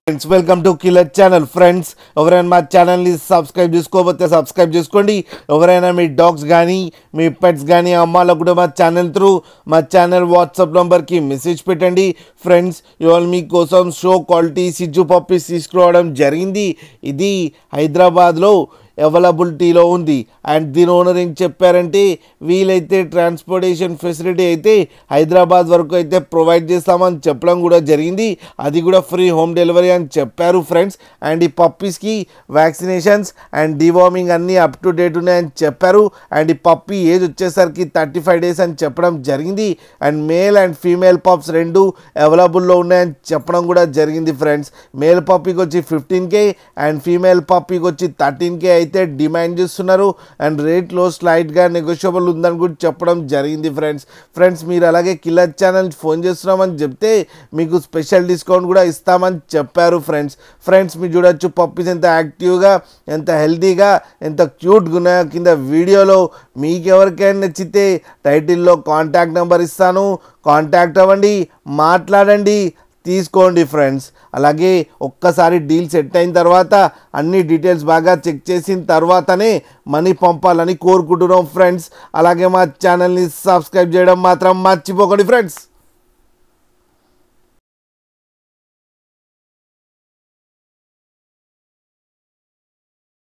friends welcome to killer channel friends ఎవరైనా మా ఛానల్ని సబ్స్క్రైబ్ చేసుకోకపోతే సబ్స్క్రైబ్ చేసుకోండి ఎవరైనా మీ డాగ్స్ కానీ మీ పెట్స్ కానీ అమ్మాలకు కూడా మా ఛానల్ త్రూ మా ఛానల్ వాట్సాప్ నెంబర్కి మెసేజ్ పెట్టండి ఫ్రెండ్స్ ఇవాళ మీకోసం షో క్వాలిటీ సిజ్జు పప్పీస్ తీసుకురావడం జరిగింది ఇది హైదరాబాద్లో అవైలబిలిటీలో ఉంది అండ్ దీని ఓనర్ ఏం చెప్పారంటే వీలైతే ట్రాన్స్పోర్టేషన్ ఫెసిలిటీ అయితే హైదరాబాద్ వరకు అయితే ప్రొవైడ్ చేస్తామని చెప్పడం కూడా జరిగింది అది కూడా ఫ్రీ హోమ్ డెలివరీ అని చెప్పారు ఫ్రెండ్స్ అండ్ ఈ పప్పీస్కి వ్యాక్సినేషన్స్ అండ్ డివార్మింగ్ అన్నీ అప్ టు డేట్ ఉన్నాయని చెప్పారు అండ్ ఈ పప్పీ ఏజ్ వచ్చేసరికి థర్టీ ఫైవ్ డేస్ అని చెప్పడం జరిగింది and male and female pups రెండు అవైలబుల్లో ఉన్నాయని చెప్పడం కూడా జరిగింది ఫ్రెండ్స్ మేల్ పప్పీకి వచ్చి ఫిఫ్టీన్ కే అండ్ ఫీమేల్ పప్పీకి వచ్చి థర్టీన్ కే అయితే డిమాండ్ చేస్తున్నారు అండ్ రేట్లో స్లైట్గా నెగోషియబుల్ ఉందని కూడా చెప్పడం జరిగింది ఫ్రెండ్స్ ఫ్రెండ్స్ మీరు అలాగే కిల్లర్ ఛానల్ ఫోన్ చేస్తున్నామని చెప్తే మీకు స్పెషల్ డిస్కౌంట్ కూడా ఇస్తామని చెప్పారు ఫ్రెండ్స్ ఫ్రెండ్స్ మీరు చూడొచ్చు పప్పీస్ ఎంత యాక్టివ్గా ఎంత హెల్తీగా ఎంత క్యూట్గా ఉన్నాయో కింద వీడియోలో మీకు ఎవరికైనా నచ్చితే టైటిల్లో కాంటాక్ట్ నెంబర్ ఇస్తాను కాంటాక్ట్ అవ్వండి మాట్లాడండి తీసుకోండి ఫ్రెండ్స్ అలాగే ఒక్కసారి డీల్ సెట్ అయిన తర్వాత అన్ని డీటెయిల్స్ బాగా చెక్ చేసిన తర్వాతనే మనీ పంపాలని కోరుకుంటున్నాం ఫ్రెండ్స్ అలాగే మా ఛానల్ని సబ్స్క్రైబ్ చేయడం మాత్రం మర్చిపోకండి ఫ్రెండ్స్